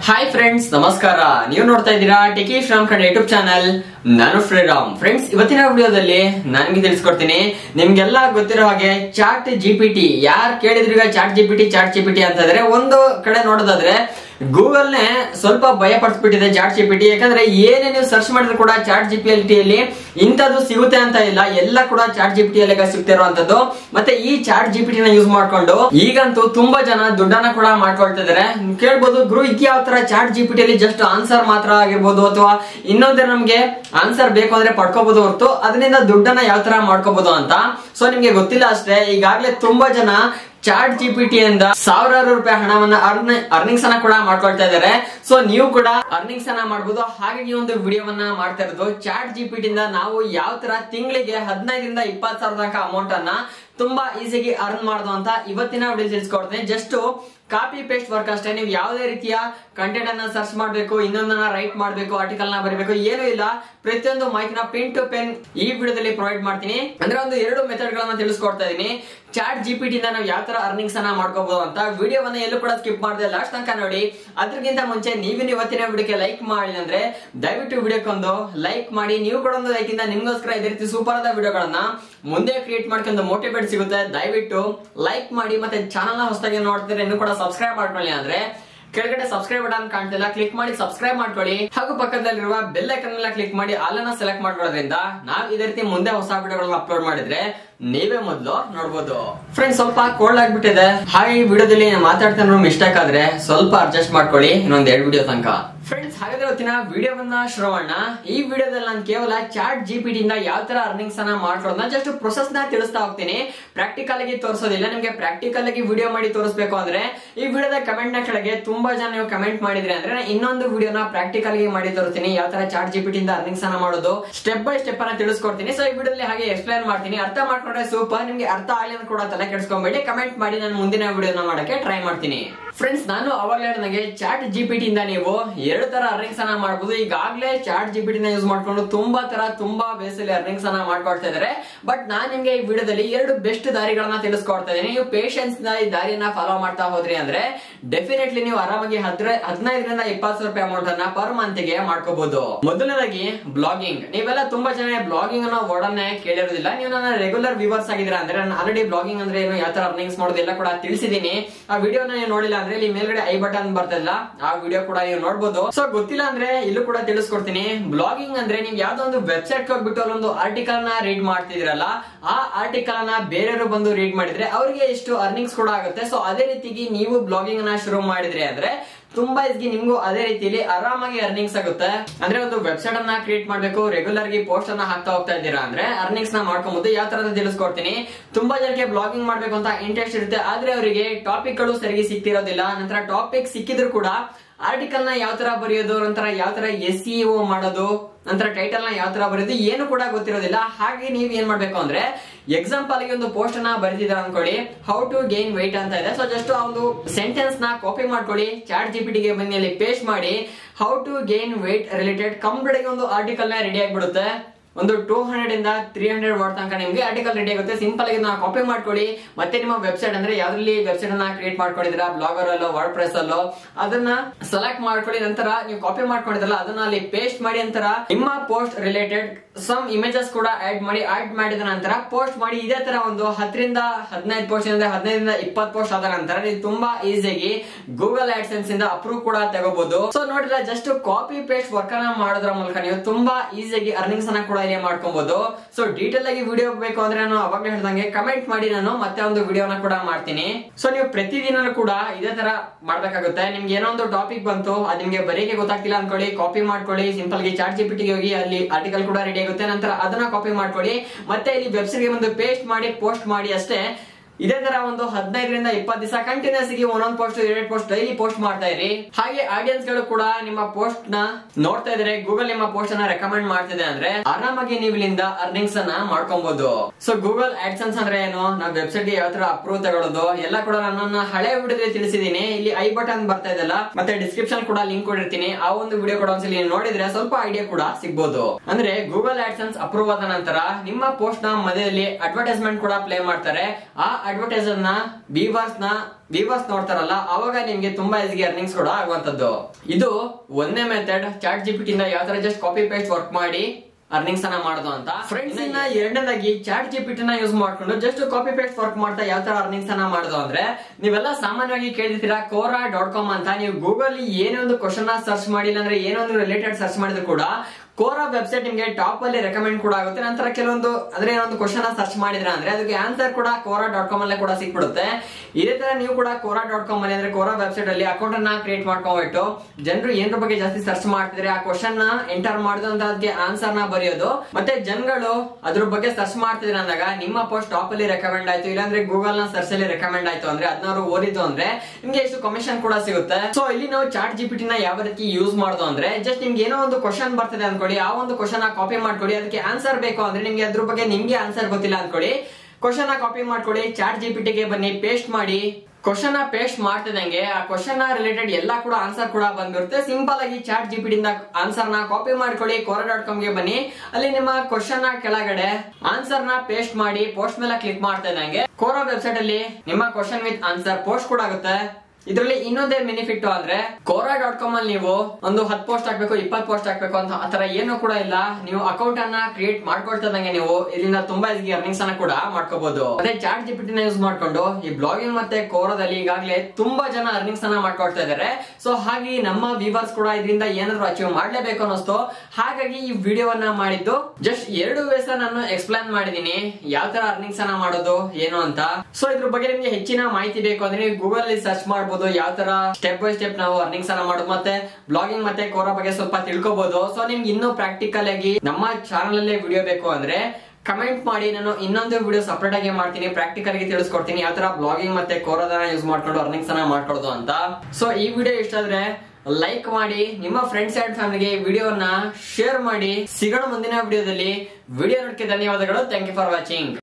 hi friends ನಮಸ್ಕಾರ ನೀವು ನೋಡ್ತಾ ಇದ್ದೀರಾ ಟೆಕಿ ಶ್ರಾಮ್ ಕಡೆ ಯೂಟ್ಯೂಬ್ ಚಾನಲ್ ನಾನು ಶ್ರೀರಾಮ್ ಫ್ರೆಂಡ್ಸ್ ಇವತ್ತಿನ ವಿಡಿಯೋದಲ್ಲಿ ನನಗೆ ತಿಳಿಸ್ಕೊಡ್ತೀನಿ ನಿಮ್ಗೆಲ್ಲ ಗೊತ್ತಿರೋ ಹಾಗೆ ಚಾಟ್ ಜಿ ಪಿ ಟಿ ಯಾರು ಕೇಳಿದ್ರು ಈಗ chat G P T chat G P T ಅಂತಂದ್ರೆ ಒಂದು ಕಡೆ ನೋಡೋದಾದ್ರೆ ಗೂಗಲ್ ನೇ ಸ್ವಲ್ಪ ಭಯ ಪಡಿಸ್ಬಿಟ್ಟಿದೆ ಚಾಟ್ ಜಿ ಪಿ ಟಿ ಯಾಕಂದ್ರೆ ಏನೇ ನೀವು ಸರ್ಚ್ ಮಾಡಿದ್ರು ಕೂಡ ಚಾಟ್ ಜಿ ಪಿ ಟಿಯಲ್ಲಿ ಇಂಥದ್ದು ಸಿಗುತ್ತೆ ಅಂತ ಇಲ್ಲ ಎಲ್ಲ ಕೂಡ ಚಾಟ್ ಜಿ ಪಿ ಟಿ ಅಲ್ಲಿ ಸಿಗ್ತಾ ಇರುವಂತದ್ದು ಮತ್ತೆ ಈ ಚಾಟ್ ಜಿ ಪಿ ಟಿ ನ ಯೂಸ್ ಮಾಡ್ಕೊಂಡು ಈಗಂತೂ ತುಂಬಾ ಜನ ದುಡ್ಡನ್ನ ಕೂಡ ಮಾಡ್ಕೊಳ್ತಾ ಇದಾರೆ ಕೇಳ್ಬೋದು ಗುರು ಇದು ಯಾವ ತರ ಚಾಟ್ ಜಿ ಪಿ ಟಿಯಲ್ಲಿ ಜಸ್ಟ್ ಆನ್ಸರ್ ಮಾತ್ರ ಆಗಿರ್ಬೋದು ಅಥವಾ ಇನ್ನೊಂದೇ ನಮ್ಗೆ ಆನ್ಸರ್ ಬೇಕು ಅಂದ್ರೆ ಪಡ್ಕೋಬಹುದು ಹೊರತು ಅದರಿಂದ ದುಡ್ಡನ್ನ ಯಾವ ತರ ಮಾಡ್ಕೋಬಹುದು ಅಂತ ಸೊ ನಿಮ್ಗೆ ಗೊತ್ತಿಲ್ಲ ಅಷ್ಟೇ ಈಗಾಗಲೇ ತುಂಬಾ ಜನ ಚಾಟ್ ಜಿ ಪಿ ಟಿ ಇಂದ ಸಾವಿರಾರು ರೂಪಾಯಿ ಹಣವನ್ನ ಅರ್ನಿಂಗ್ಸ್ ಅನ್ನ ಕೂಡ ಮಾಡ್ಕೊಳ್ತಾ ಇದಾರೆ ಸೊ ನೀವು ಕೂಡ ಅರ್ನಿಂಗ್ಸ್ ಅನ್ನ ಮಾಡಬಹುದು ಹಾಗೆ ಈ ಒಂದು ವಿಡಿಯೋವನ್ನ ಮಾಡ್ತಾ ಇರೋದು ಚಾಟ್ ಜಿ ಪಿ ಟಿ ಇಂದ ನಾವು ಯಾವ ತರ ತಿಂಗಳಿಗೆ ಹದಿನೈದರಿಂದ ಇಪ್ಪತ್ತು ಸಾವಿರ ತನಕ ಅಮೌಂಟ್ ಅನ್ನ ತುಂಬಾ ಈಸಿಯಾಗಿ ಅರ್ನ್ ಮಾಡೋದು ಅಂತ ಇವತ್ತಿನ ವಿಡಿಯೋ ತಿಳಿಸ್ಕೊಡ್ತೀನಿ ಜಸ್ಟ್ ಕಾಪಿ ಪೇಸ್ಟ್ ವರ್ಕ್ ಅಷ್ಟೇ ನೀವು ಯಾವುದೇ ರೀತಿಯ ಕಂಟೆಂಟ್ ಅನ್ನ ಸರ್ಚ್ ಮಾಡಬೇಕು ಇನ್ನೊಂದನ್ನ ರೈಟ್ ಮಾಡಬೇಕು ಆರ್ಟಿಕಲ್ ನ ಬರೀಬೇಕು ಏನೂ ಇಲ್ಲ ಪ್ರತಿಯೊಂದು ಮೈಕ್ ನ ಪೆನ್ ಟು ಪೆನ್ ಈ ವಿಡಿಯೋದಲ್ಲಿ ಪ್ರೊವೈಡ್ ಮಾಡ್ತೀನಿ ಅಂದ್ರೆ ಒಂದು ಎರಡು ಮೆಥಡ್ ಗಳನ್ನ ತಿಳಿಸ್ಕೊಡ್ತಾ ಇದೀನಿ ಚಾಟ್ ಜಿ ಪಿ ಟಿ ನಾವು ಯಾವ ತರ ಅರ್ನಿಂಗ್ಸ್ ಅನ್ನ ಮಾಡ್ಕೋಬಹುದು ಅಂತ ವಿಡಿಯೋವನ್ನ ಎಲ್ಲೂ ಕೂಡ ಸ್ಕಿಪ್ ಮಾಡದೆ ಲಾಸ್ಟ್ ತನಕ ನೋಡಿ ಅದ್ರಗಿಂತ ಮುಂಚೆ ನೀವಿನ ಇವತ್ತಿನ ವಿಡಿಯೋಕ್ಕೆ ಲೈಕ್ ಮಾಡಿ ಅಂದ್ರೆ ದಯವಿಟ್ಟು ವಿಡಿಯೋಕ್ಕೊಂದು ಲೈಕ್ ಮಾಡಿ ನೀವು ಕೂಡ ಒಂದು ಲೈಕ್ ಇಂದ ನಿಮ್ಗೋಸ್ಕರ ಇದೇ ರೀತಿ ಸೂಪರ್ ಆದ ವಿಡಿಯೋಗಳನ್ನ ಮುಂದೆ ಕ್ರಿಯೇಟ್ ಮಾಡ್ಕೊಂಡು ಮೋಟಿವೇಟ್ ಸಿಗುತ್ತೆ ದಯವಿಟ್ಟು ಲೈಕ್ ಮಾಡಿ ಮತ್ತೆ ಚಾನಲ್ ನ ಹೊಸದಾಗಿ ನೋಡ್ತಿದ್ರೆ ಇನ್ನೂ ಕೂಡ ಸಬ್ಸ್ಕ್ರೈಬ್ ಮಾಡ್ಕೊಳ್ಳಿ ಅಂದ್ರೆ ಕೆಳಗಡೆ ಸಬ್ಸ್ಕ್ರೈಬ್ ಬಟನ್ ಕಾಣ್ತಿಲ್ಲ ಕ್ಲಿಕ್ ಮಾಡಿ ಸಬ್ಸ್ಕ್ರೈಬ್ ಮಾಡ್ಕೊಳ್ಳಿ ಹಾಗೂ ಪಕ್ಕದಲ್ಲಿರುವ ಬೆಲ್ ಐಕನ್ ಎಲ್ಲ ಕ್ಲಿಕ್ ಮಾಡಿ ಅಲ್ಲನ್ನ ಸೆಲೆಕ್ಟ್ ಮಾಡ್ಕೊಳ್ಳೋದ್ರಿಂದ ನಾವ್ ಇದೇ ರೀತಿ ಮುಂದೆ ಹೊಸ ವಿಡಿಯೋಗಳನ್ನ ಅಪ್ಲೋಡ್ ಮಾಡಿದ್ರೆ ನೀವೇ ಮೊದಲು ನೋಡ್ಬೋದು ಫ್ರೆಂಡ್ಸ್ ಸ್ವಲ್ಪ ಕೋಲ್ಡ್ ಆಗ್ಬಿಟ್ಟಿದೆ ಹಾಗೆ ಈ ವಿಡಿಯೋದಲ್ಲಿ ಮಾತಾಡ್ತಾ ಮಿಸ್ಟೇಕ್ ಆದ್ರೆ ಸ್ವಲ್ಪ ಅಡ್ಜಸ್ಟ್ ಮಾಡ್ಕೊಳ್ಳಿ ಇನ್ನೊಂದ್ ಎರಡು ವಿಡಿಯೋ ತನಕ ಫ್ರೆಂಡ್ಸ್ ಹಾಗಾದ್ರೆ ಇವತ್ತಿನ ವಿಡಿಯೋವನ್ನ ಶುರು ಮಾಡೋಣ ಈ ವಿಡಿಯೋದಲ್ಲಿ ನಾನು ಕೇವಲ ಚಾಟ್ ಜಿ ಪಿ ಇಂದ ಯಾವ ತರ ಅರ್ನಿಂಗ್ಸ್ ಅನ್ನ ಮಾಡ್ಕೊಳ್ಳೋದನ್ನ ಜಸ್ಟ್ ಪ್ರೊಸೆಸ್ ನ ತಿಳಿಸ್ತಾ ಹೋಗ್ತೀನಿ ಪ್ರಾಕ್ಟಿಕಲ್ ಆಗಿ ತೋರಿಸೋದಿಲ್ಲ ನಿಮ್ಗೆ ಪ್ರಾಕ್ಟಿಕಲ್ ಆಗಿ ವಿಡಿಯೋ ಮಾಡಿ ತೋರಿಸಬೇಕು ಅಂದ್ರೆ ಈ ವಿಡಿಯೋದ ಕಮೆಂಟ್ ನ ಕೆಳಗೆ ತುಂಬಾ ಜನ ನೀವು ಕಮೆಂಟ್ ಮಾಡಿದ್ರಿ ಅಂದ್ರೆ ನಾನು ಇನ್ನೊಂದು ವಿಡಿಯೋನ ಪ್ರಾಕ್ಟಿಕಲ್ ಆಗಿ ಮಾಡಿ ತೋರಿಸ್ತೀನಿ ಯಾವ ತರ ಚಾಟ್ ಜಿ ಪಿ ಇಂದ ಅರ್ನಿಂಗ್ಸ್ ಅನ್ನ ಮಾಡೋದು ಸ್ಟೆಪ್ ಬೈ ಸ್ಟೆಪ್ ಅನ್ನ ತಿಳಿಸ್ಕೊಡ್ತೀನಿ ಸೊ ಈ ವಿಡಿಯೋದಲ್ಲಿ ಹಾಗೆ ಎಕ್ಸ್ಪ್ಲೈನ್ ಮಾಡ್ತೀನಿ ಅರ್ಥ ಮಾಡ್ಕೊಂಡ್ರೆ ಸೂಪರ್ ನಿಮ್ಗೆ ಅರ್ಥ ಆಗಲಿ ಕೂಡ ತಲೆ ಕೆಡಿಸ್ಕೊಂಬೇಡಿ ಕಮೆಂಟ್ ಮಾಡಿ ನಾನು ಮುಂದಿನ ವಿಡಿಯೋನ ಮಾಡಕ್ಕೆ ಟ್ರೈ ಮಾಡ್ತೀನಿ ಫ್ರೆಂಡ್ಸ್ ನಾನು ಅವಾಗಲೇ ಹೇಳಿದಂಗೆ ಚಾಟ್ ಜಿ ಪಿ ಇಂದ ನೀವು ಎರಡು ತರ ಅರ್ನಿಂಗ್ಸ್ ಅನ್ನ ಮಾಡಬಹುದು ಈಗಾಗಲೇ ಚಾಟ್ ಜಿ ಪಿ ನ ಯೂಸ್ ಮಾಡ್ಕೊಂಡು ತುಂಬಾ ತರ ತುಂಬಾ ಬೇಸಲ್ಲಿ ಅರ್ನಿಂಗ್ಸ್ ಅನ್ನ ಮಾಡ್ಕೊಳ್ತಾ ಇದಾರೆ ಬಟ್ ನಾನ್ ನಿಮ್ಗೆ ಈ ವಿಡಿಯೋದಲ್ಲಿ ಎರಡು ಬೆಸ್ಟ್ ದಾರಿಗಳನ್ನ ತಿಳಿಸ್ಕೊಡ್ತಾ ಇದ್ದೀನಿ ನೀವು ಪೇಷನ್ಸ್ ನ ಈ ದಾರಿಯನ್ನ ಫಾಲೋ ಮಾಡ್ತಾ ಹೋದ್ರಿ ಅಂದ್ರೆ ಡೆಫಿನೆಟ್ಲಿ ನೀವು ಆರಾಮಾಗಿ ಹದ್ರ ಹದಿನೈದರಿಂದ ಇಪ್ಪತ್ತು ರೂಪಾಯಿ ಅಮೌಂಟ್ ಅನ್ನ ಪರ್ ಮಂತ್ ಗೆ ಮಾಡ್ಕೋಬಹುದು ಮೊದಲನೇದಾಗಿ ಬ್ಲಾಗಿಂಗ್ ನೀವೆಲ್ಲ ತುಂಬಾ ಜನ ಬ್ಲಾಗಿಂಗ್ ಅನ್ನೋ ವರ್ಡ್ ಅನ್ನೇ ಕೇಳಿರೋದಿಲ್ಲ ನೀವು ನನ್ನ ರೆಗ್ಯುಲರ್ ವ್ಯೂವರ್ಸ್ ಆಗಿದ್ದೀರಾ ಅಂದ್ರೆ ನಾನು ಆಲ್ರೆಡಿ ಬ್ಲಾಗಿಂಗ್ ಅಂದ್ರೆ ಏನು ಯಾವ ತರ ಅರ್ನಿಂಗ್ಸ್ ಮಾಡೋದು ಎಲ್ಲ ಕೂಡ ತಿಳಿಸಿದೀನಿ ಆ ವಿಡಿಯೋನ ನೀವು ನೋಡಿಲ್ಲ ಅಂದ್ರೆ ಇಲ್ಲಿ ಮೇಲ್ಗಡೆ ಐ ಬಟನ್ ಬರ್ತಲ್ಲ ಆ ವಿಡಿಯೋ ಕೂಡ ನೀವು ನೋಡಬಹುದು ಸೊ ಗೊತ್ತಿಲ್ಲ ಅಂದ್ರೆ ಇಲ್ಲೂ ಕೂಡ ತಿಳಿಸ್ಕೊಡ್ತೀನಿ ಬ್ಲಾಗಿಂಗ್ ಅಂದ್ರೆ ನೀವು ಯಾವ್ದೋ ಒಂದು ವೆಬ್ಸೈಟ್ ಹೋಗ್ಬಿಟ್ಟು ಅಲ್ಲೊಂದು ಆರ್ಟಿಕಲ್ ನ ರೀಡ್ ಮಾಡ್ತಿದಿರಲ್ಲ ಆ ಆರ್ಟಿಕಲ್ ನ ಬೇರೆಯವರು ಬಂದು ರೀಡ್ ಮಾಡಿದ್ರೆ ಅವರಿಗೆ ಎಷ್ಟು ಅರ್ನಿಂಗ್ಸ್ ಕೂಡ ಆಗುತ್ತೆ ಸೊ ಅದೇ ರೀತಿಗೆ ನೀವು ಬ್ಲಾಗಿಂಗ್ ನ ಶುರು ಮಾಡಿದ್ರೆ ಅಂದ್ರೆ ತುಂಬಾ ಈಸ್ಗಿ ನಿಮ್ಗೂ ಅದೇ ರೀತಿಯಲ್ಲಿ ಆರಾಮಾಗಿ ಅರ್ನಿಂಗ್ಸ್ ಆಗುತ್ತೆ ಅಂದ್ರೆ ಒಂದು ವೆಬ್ಸೈಟ್ ಅನ್ನ ಕ್ರಿಯೇಟ್ ಮಾಡ್ಬೇಕು ರೆಗ್ಯುಲರ್ ಗಿ ಪೋಸ್ಟ್ ಅನ್ನ ಹಾಕ್ತಾ ಹೋಗ್ತಾ ಇದ್ದೀರಾ ಅಂದ್ರೆ ಅರ್ನಿಂಗ್ಸ್ ನ ಮಾಡ್ಕೊಬಹುದು ಯಾವ ತರ ತಿಳಿಸ್ಕೊಡ್ತೀನಿ ತುಂಬಾ ಜನಕ್ಕೆ ಬ್ಲಾಗಿಂಗ್ ಮಾಡ್ಬೇಕು ಅಂತ ಇಂಟ್ರೆಸ್ಟ್ ಇರುತ್ತೆ ಆದ್ರೆ ಅವರಿಗೆ ಟಾಪಿಕ್ ಗಳು ಸರಿಯಾಗಿ ಸಿಕ್ತಿರೋದಿಲ್ಲ ನಂತರ ಟಾಪಿಕ್ ಸಿಕ್ಕಿದ್ರು ಕೂಡ ಆರ್ಟಿಕಲ್ ನ ಯಾವ ತರ ಬರೆಯೋದು ನಂತರ ಯಾವ ತರ ಎಸ್ ಸಿ ಮಾಡೋದು ನಂತರ ಟೈಟಲ್ ನ ಯಾವ ತರ ಬರೆಯೋದು ಏನು ಕೂಡ ಗೊತ್ತಿರೋದಿಲ್ಲ ಹಾಗೆ ನೀವ್ ಏನ್ ಮಾಡ್ಬೇಕು ಅಂದ್ರೆ ಎಕ್ಸಾಂಪಲ್ ಗೆ ಒಂದು ಪೋಸ್ಟ್ ಅನ್ನ ಬರೆದಿದ್ದಾರೆ ಅನ್ಕೊಳ್ಳಿ ಹೌ ಟು ಗೇನ್ ವೈಟ್ ಅಂತ ಇದೆ ಸೊ ಜಸ್ಟ್ ಆ ಒಂದು ಸೆಂಟೆನ್ಸ್ ನ ಕಾಪಿ ಮಾಡ್ಕೊಳ್ಳಿ ಚಾಟ್ ಜಿ ಪಿ ಟಿಗೆ ಬನ್ನಿ ಅಲ್ಲಿ ಪೇಸ್ಟ್ ಮಾಡಿ how to gain weight related complete ಒಂದು ಆರ್ಟಿಕಲ್ ನ ರೆಡಿ ಆಗಿಬಿಡುತ್ತೆ ಒಂದು ಟೂ ಹಂಡ್ರೆಡ್ ಇಂದ ತ್ರೀ ಹಂಡ್ರೆಡ್ ವರ್ಡ್ ತನಕ ನಿಮಗೆ ಆರ್ಟಿಕಲ್ ರೆಡಿ ಆಗುತ್ತೆ ಸಿಂಪಲ್ ಆಗಿ ನಾವು ಕಾಪಿ ಮಾಡ್ಕೊಳ್ಳಿ ಮತ್ತೆ ನಿಮ್ಮ ವೆಬ್ಸೈಟ್ ಅಂದ್ರೆ ಯಾವ್ದ್ರಲ್ಲಿ ವೆಬ್ಸೈಟ್ ಅನ್ನ ಕ್ರಿಯೇಟ್ ಮಾಡ್ಕೊಂಡಿದ್ದೀರಾ ಬ್ಲಾಗರ್ ಅಲ್ಲೋ ವರ್ಡ್ ಪ್ರೆಸ್ ಅಲ್ಲೋ ಅದನ್ನ ಸೆಲೆಕ್ಟ್ ಮಾಡ್ಕೊಳ್ಳಿ ನಂತರ ನೀವು ಕಾಪಿ ಮಾಡ್ಕೊಂಡಿದ್ರಲ್ಲ ಅದನ್ನ ಅಲ್ಲಿ ಪೇಸ್ಟ್ ಮಾಡಿ ನಂತರ ನಿಮ್ಮ ಪೋಸ್ಟ್ ರಿಲೇಟೆಡ್ ಸಮ್ ಇಮೇಜಸ್ ಕೂಡ ಆಡ್ ಮಾಡಿ ಆಡ್ ಮಾಡಿದ ನಂತರ ಪೋಸ್ಟ್ ಮಾಡಿ ಇದೇ ತರ ಒಂದು ಹತ್ತರಿಂದ ಹದಿನೈದು ಪೋಸ್ಟ್ ಇಂದ ಹದಿನೈದರಿಂದ ಇಪ್ಪತ್ತು ಪೋಸ್ಟ್ ಆದ ನಂತರ ನೀವು ತುಂಬಾ ಈಸಿಯಾಗಿ ಗೂಗಲ್ ಆಡ್ಸೆನ್ಸ್ ಇಂದ ಅಪ್ರೂವ್ ಕೂಡ ತಗೋಬಹುದು ಸೊ ನೋಡಿದ್ರೆ ಜಸ್ಟ್ ಕಾಪಿ ಪೇಸ್ಟ್ ವರ್ಕ್ ಅನ್ನ ಮಾಡೋದ್ರ ಮೂಲಕ ನೀವು ತುಂಬಾ ಈಸಿಯಾಗಿ ಅರ್ನಿಂಗ್ಸ್ ಅನ್ನ ಕೂಡ ಇಲ್ಲಿ ಮಾಡ್ಕೊಬಹುದು ಸೊ ಡೀಟೇಲ್ ಆಗಿ ವಿಡಿಯೋ ಬೇಕು ಅಂದ್ರೆ ನಾನು ಅವಾಗಲೇ ಹೇಳ್ದಂಗೆ ಕಮೆಂಟ್ ಮಾಡಿ ನಾನು ಮತ್ತೆ ಒಂದು ವಿಡಿಯೋನ ಕೂಡ ಮಾಡ್ತೀನಿ ಸೊ ನೀವು ಪ್ರತಿದಿನ ಕೂಡ ಇದೇ ತರ ಮಾಡ್ಬೇಕಾಗುತ್ತೆ ನಿಮ್ಗೆ ಏನೋ ಒಂದು ಟಾಪಿಕ್ ಬಂತು ಅದು ನಿಮ್ಗೆ ಬರೀಕೆ ಗೊತ್ತಾಗ್ತಿಲ್ಲ ಅನ್ಕೊಳ್ಳಿ ಕಾಪಿ ಮಾಡ್ಕೊಳ್ಳಿ ಸಿಂಪಲ್ ಗಿ ಚಾಟ್ ಜಿಪಿಟಿಗೆ ಹೋಗಿ ಅಲ್ಲಿ ಆರ್ಟಿಕಲ್ ಕೂಡ ರೆಡಿ ಆಗುತ್ತೆ ನಂತರ ಅದನ್ನ ಕಾಪಿ ಮಾಡ್ಕೊಳ್ಳಿ ಮತ್ತೆ ಇಲ್ಲಿ ವೆಬ್ಸೈಟ್ ಗೆ ಒಂದು ಪೇಸ್ಟ್ ಮಾಡಿ ಪೋಸ್ಟ್ ಮಾಡಿ ಅಷ್ಟೇ ಇದೇ ತರ ಒಂದು ಹದಿನೈದರಿಂದ ಇಪ್ಪತ್ತು ದಿವಸ ಕಂಟಿನ್ಯೂಸ್ ಆಗಿ ಒಂದೊಂದು ಪೋಸ್ಟ್ ಎರಡು ಪೋಸ್ಟ್ ಡೈಲಿ ಪೋಸ್ಟ್ ಮಾಡ್ತಾ ಇರಿ ಹಾಗೆ ಆಡಿಯನ್ಸ್ ಗಳು ಕೂಡ ನಿಮ್ಮ ಪೋಸ್ಟ್ ನ ನೋಡ್ತಾ ಇದ್ರೆ ಗೂಗಲ್ ನಿಮ್ಮ ಪೋಸ್ಟ್ ಅನ್ನ ರೆಕಮೆಂಡ್ ಮಾಡ್ತಿದೆ ಅಂದ್ರೆ ಆರಾಮಾಗಿ ನೀವು ಇಲ್ಲಿಂದ ಅರ್ನಿಂಗ್ಸ್ ಅನ್ನ ಮಾಡ್ಕೊಬಹುದು ಸೊ ಗೂಗಲ್ ಆಡ್ಸನ್ಸ್ ಅಂದ್ರೆ ಏನು ನಾವು ವೆಬ್ಸೈಟ್ ಗೆ ಯಾವ ತರ ಅಪ್ರೂವ್ ತಗೊಳ್ಳೋದು ಎಲ್ಲ ಕೂಡ ನನ್ನ ಹಳೆ ವಿಡಿಯೋದಲ್ಲಿ ತಿಳಿಸಿದೀನಿ ಇಲ್ಲಿ ಐ ಬಟನ್ ಬರ್ತಾ ಇದೆಲ್ಲ ಮತ್ತೆ ಡಿಸ್ಕ್ರಿಪ್ಷನ್ ಕೂಡ ಲಿಂಕ್ ಕೊಡಿರ್ತೀನಿ ಆ ಒಂದು ವಿಡಿಯೋ ಕೂಡ ಒಂದ್ಸಲಿ ನೋಡಿದ್ರೆ ಸ್ವಲ್ಪ ಐಡಿಯಾ ಕೂಡ ಸಿಗ್ಬೋದು ಅಂದ್ರೆ ಗೂಗಲ್ ಆಡ್ಸನ್ಸ್ ಅಪ್ರೂವ್ ಆದ ನಂತರ ನಿಮ್ಮ ಪೋಸ್ಟ್ ನ ಮಧ್ಯದಲ್ಲಿ ಅಡ್ವರ್ಟೈಸ್ಮೆಂಟ್ ಕೂಡ ಪ್ಲೇ ಮಾಡ್ತಾರೆ ಆ ಅಡ್ವರ್ಟೈಸರ್ ನ ಬೀವರ್ಸ್ ನ ವಿವರ್ಸ್ ನೋಡ್ತಾರಲ್ಲ ಅವಾಗ ನಿಮ್ಗೆ ತುಂಬಾ ಈಸಿಗೆ ಅರ್ನಿಂಗ್ಸ್ ಕೂಡ ಆಗುವಂತದ್ದು ಇದು ಒಂದೇ ಮೆಥಡ್ ಚಾಟ್ ಜಿಪಿಟಿ ಇಂದ ಯಾವ ತರ ಜಸ್ಟ್ ಕಾಪಿ ಪೇಸ್ಟ್ ವರ್ಕ್ ಮಾಡಿ ಅರ್ನಿಂಗ್ಸ್ ಅನ್ನ ಮಾಡೋದು ಅಂತ ಫ್ರೆಂಡ್ಸ್ ಇನ್ನ ಎರಡನೇದಾಗಿ ಚಾಟ್ ಜಿಪಿಟಿ ನ ಯೂಸ್ ಮಾಡ್ಕೊಂಡು ಜಸ್ಟ್ ಕಾಪಿ ಪೇಸ್ಟ್ ವರ್ಕ್ ಮಾಡ್ತಾ ಯಾವ ತರ ಅರ್ನಿಂಗ್ಸ್ ಅನ್ನ ಮಾಡೋದು ಅಂದ್ರೆ ನೀವೆಲ್ಲ ಸಾಮಾನ್ಯವಾಗಿ ಕೇಳಿರ್ತೀರಾ ಕೋರಾ ಡಾಟ್ ಕಾಮ್ ಅಂತ ನೀವು ಗೂಗಲ್ ಏನೇ ಒಂದು ಕ್ವಶನ್ ಸರ್ಚ್ ಮಾಡಿಲ್ಲ ಅಂದ್ರೆ ಏನೋ ಒಂದು ರಿಲೇಟೆಡ್ ಸರ್ಚ್ ಮಾಡಿದ್ರು ಕೂಡ ಕೋರಾ ವೆಬ್ಸೈಟ್ ನಿಮ್ಗೆ ಟಾಪ್ ಅಲ್ಲಿ ರೆಕಮೆಂಡ್ ಕೂಡ ಆಗುತ್ತೆ ನಂತರ ಕೆಲವೊಂದು ಅಂದ್ರೆ ಒಂದು ಕ್ವಶನ್ ಸರ್ಚ್ ಮಾಡಿದ್ರೆ ಅಂದ್ರೆ ಅದಕ್ಕೆ ಆನ್ಸರ್ ಕೂಡ ಕೋರಾ ಡಾಟ್ ಕಾಮ್ ಅಲ್ಲೇ ಕೂಡ ಸಿಕ್ಬಿಡುತ್ತೆ ಇದೇ ತರ ನೀವು ಕೂಡ ಕೋರಾ ಡಾಟ್ ಕಾಮ್ ಅಲ್ಲಿ ಅಂದ್ರೆ ಕೋರಾ ವೆಬ್ಸೈಟ್ ಅಲ್ಲಿ ಅಕೌಂಟ್ ಅನ್ನ ಕ್ರಿಯೇಟ್ ಮಾಡ್ಕೊಂಡ್ಬಿಟ್ಟು ಜನರು ಏನ್ರ ಬಗ್ಗೆ ಜಾಸ್ತಿ ಸರ್ಚ್ ಮಾಡ್ತಿದ್ರೆ ಆ ಕ್ವಶನ್ ನ ಎಂಟರ್ ಮಾಡುದು ಅಂತ ಅದಕ್ಕೆ ಆನ್ಸರ್ ನ ಬರೆಯೋದು ಮತ್ತೆ ಜನಗಳು ಅದ್ರ ಬಗ್ಗೆ ಸರ್ಚ್ ಮಾಡ್ತಿದ್ರೆ ಅಂದಾಗ ನಿಮ್ಮ ಪೋಸ್ಟ್ ಟಾಪ್ ಅಲ್ಲಿ ರೆಕಮೆಂಡ್ ಆಯ್ತು ಇಲ್ಲಾಂದ್ರೆ ಗೂಗಲ್ ನ ಸರ್ಚ್ ಅಲ್ಲಿ ರೆಕಮೆಂಡ್ ಆಯ್ತು ಅಂದ್ರೆ ಅದನ್ನ ಓದಿದ್ದು ಅಂದ್ರೆ ನಿಮ್ಗೆ ಎಷ್ಟು ಕಮಿಷನ್ ಕೂಡ ಸಿಗುತ್ತೆ ಸೊ ಇಲ್ಲಿ ನಾವು ಚಾಟ್ ಜಿಪಿಟಿ ನ ಯಾವ ರೀತಿ ಯೂಸ್ ಮಾಡೋದು ಅಂದ್ರೆ ಜಸ್ಟ್ ನಿಮ್ಗೆ ಏನೋ ಒಂದು ಕ್ವಶನ್ ಬರ್ತದೆ ಅನ್ಕೊಳ್ಳಿ ಆ ಒಂದು ಕ್ವಶನ್ ಕಾಪಿ ಮಾಡ್ಕೊಳ್ಳಿ ಅದಕ್ಕೆ ಆನ್ಸರ್ ಬೇಕು ಅಂದ್ರೆ ನಿಮ್ಗೆ ಅದ್ರ ಬಗ್ಗೆ ನಿಮ್ಗೆ ಆನ್ಸರ್ ಗೊತ್ತಿಲ್ಲ ಅನ್ಕೊಳ್ಳಿ ಕ್ವಶನ್ ಕಾಪಿ ಮಾಡ್ಕೊಳ್ಳಿ ಚಾಟ್ ಜಿಪಿಟಿಗೆ ಬನ್ನಿ ಪೇಸ್ಟ್ ಮಾಡಿ ಕ್ವಶನ್ ಪೇಸ್ಟ್ ಮಾಡ್ತಿದಂಗೆ ಆ ಕ್ವಶನ್ ರಿಲೇಟೆಡ್ ಎಲ್ಲ ಕೂಡ ಆನ್ಸರ್ ಕೂಡ ಬಂದಿರುತ್ತೆ ಸಿಂಪಲ್ ಆಗಿ ಚಾಟ್ ಜಿಪಿಟಿ ಇಂದ ಆನ್ಸರ್ ನ ಕಾಪಿ ಮಾಡ್ಕೊಳ್ಳಿ ಕೋರಾ ಡಾಟ್ ಕಾಮ್ ಗೆ ಬನ್ನಿ ಅಲ್ಲಿ ನಿಮ್ಮ ಕ್ವಶನ್ ನ ಕೆಳಗಡೆ ಆನ್ಸರ್ ನ ಪೇಸ್ಟ್ ಮಾಡಿ ಪೋಸ್ಟ್ ಮೇಲೆ ಕ್ಲಿಕ್ ಮಾಡ್ತಾ ಇದ್ದಂಗೆ ಕೋರಾ ವೆಬ್ಸೈಟ್ ಅಲ್ಲಿ ನಿಮ್ಮ ಕ್ವಶನ್ ವಿತ್ ಆನ್ಸರ್ ಪೋಸ್ಟ್ ಕೂಡ ಆಗುತ್ತೆ ಇದರಲ್ಲಿ ಇನ್ನೊಂದೇನ್ ಬೆನಿಫಿಟ್ ಅಂದ್ರೆ ಕೋರಾ ಡಾಟ್ ಕಾಮ್ ಅಲ್ಲಿ ನೀವು ಒಂದು ಹತ್ತು ಪೋಸ್ಟ್ ಹಾಕ್ಬೇಕು ಇಪ್ಪತ್ತು ಪೋಸ್ಟ್ ಹಾಕ್ಬೇಕು ಅಂತ ಆತರ ಏನು ಕೂಡ ಇಲ್ಲ ನೀವು ಅಕೌಂಟ್ ಅನ್ನ ಕ್ರಿಯೇಟ್ ಮಾಡ್ಕೊಳ್ತದಂಗೆ ನೀವು ಇದರಿಂದ ತುಂಬಾ ಈಸಿ ಅರ್ನಿಂಗ್ಸ್ ಅನ್ನ ಕೂಡ ಮಾಡ್ಕೋಬಹುದು ಅದೇ ಚಾಟ್ ಜಿಪಿಟಿ ನ ಯೂಸ್ ಮಾಡ್ಕೊಂಡು ಈ ಬ್ಲಾಗಿಂಗ್ ಮತ್ತೆ ಕೋರಾದಲ್ಲಿ ಈಗಾಗಲೇ ತುಂಬಾ ಜನ ಅರ್ನಿಂಗ್ಸ್ ಅನ್ನ ಮಾಡ್ಕೊಳ್ತಾ ಇದಾರೆ ಸೊ ಹಾಗೆ ನಮ್ಮ ವಿವರ್ಸ್ ಕೂಡ ಇದರಿಂದ ಏನಾದ್ರು ಅಚೀವ್ ಮಾಡ್ಲೇಬೇಕು ಅನ್ನಿಸ್ತು ಹಾಗಾಗಿ ಈ ವಿಡಿಯೋವನ್ನ ಮಾಡಿದ್ದು ಜಸ್ಟ್ ಎರಡು ವೇಸ ನಾನು ಎಕ್ಸ್ಪ್ಲೈನ್ ಮಾಡಿದೀನಿ ಯಾವ ತರ ಅರ್ನಿಂಗ್ಸ್ ಅನ್ನ ಮಾಡೋದು ಏನು ಅಂತ ಸೊ ಇದ್ರ ಬಗ್ಗೆ ನಿಮ್ಗೆ ಹೆಚ್ಚಿನ ಮಾಹಿತಿ ಬೇಕು ಅಂದ್ರೆ ನೀವು ಗೂಗಲ್ ಅಲ್ಲಿ ಸರ್ಚ್ ಮಾಡಬಹುದು ಯಾವ ತರ ಸ್ಟೆಪ್ ಬೈ ಸ್ಟೆಪ್ ನಾವು ಅರ್ನಿಂಗ್ಸ್ ಅನ್ನ ಮಾಡೋದು ಮತ್ತೆ ಬ್ಲಾಗಿಂಗ್ ಮತ್ತೆ ಕೋರಾ ಬಗ್ಗೆ ಸ್ವಲ್ಪ ತಿಳ್ಕೊಬಹುದು ಸೊ ನಿಮ್ಗೆ ಇನ್ನೂ ಪ್ರಾಕ್ಟಿಕಲ್ ಆಗಿ ನಮ್ಮ ಚಾನಲ್ ಅಲ್ಲೇ ವಿಡಿಯೋ ಬೇಕು ಅಂದ್ರೆ ಕಮೆಂಟ್ ಮಾಡಿ ನಾನು ಇನ್ನೊಂದು ವಿಡಿಯೋ ಸಪರೇಟ್ ಆಗಿ ಮಾಡ್ತೀನಿ ಪ್ರಾಕ್ಟಿಕಲ್ ಆಗಿ ತಿಳಿಸ್ಕೊಡ್ತೀನಿ ಯಾವ ತರ ಬ್ಲಾಗಿಂಗ್ ಮತ್ತೆ ಕೋರಾದನ್ನ ಯೂಸ್ ಮಾಡ್ಕೊಂಡು ಅರ್ನಿಂಗ್ಸ್ ಅನ್ನ ಮಾಡ್ಕೊಡೋದು ಅಂತ ಸೊ ಈ ವಿಡಿಯೋ ಇಷ್ಟ ಆದ್ರೆ ಲೈಕ್ ಮಾಡಿ ನಿಮ್ಮ ಫ್ರೆಂಡ್ಸ್ ಅಂಡ್ ಫ್ಯಾಮಿಲಿಗೆ ವಿಡಿಯೋನ ಶೇರ್ ಮಾಡಿ ಸಿಗೋಣ ಮುಂದಿನ ವಿಡಿಯೋದಲ್ಲಿ ವಿಡಿಯೋ ನೋಡಕ್ಕೆ ಧನ್ಯವಾದಗಳು ಥ್ಯಾಂಕ್ ಯು ಫಾರ್ ವಾಚಿಂಗ್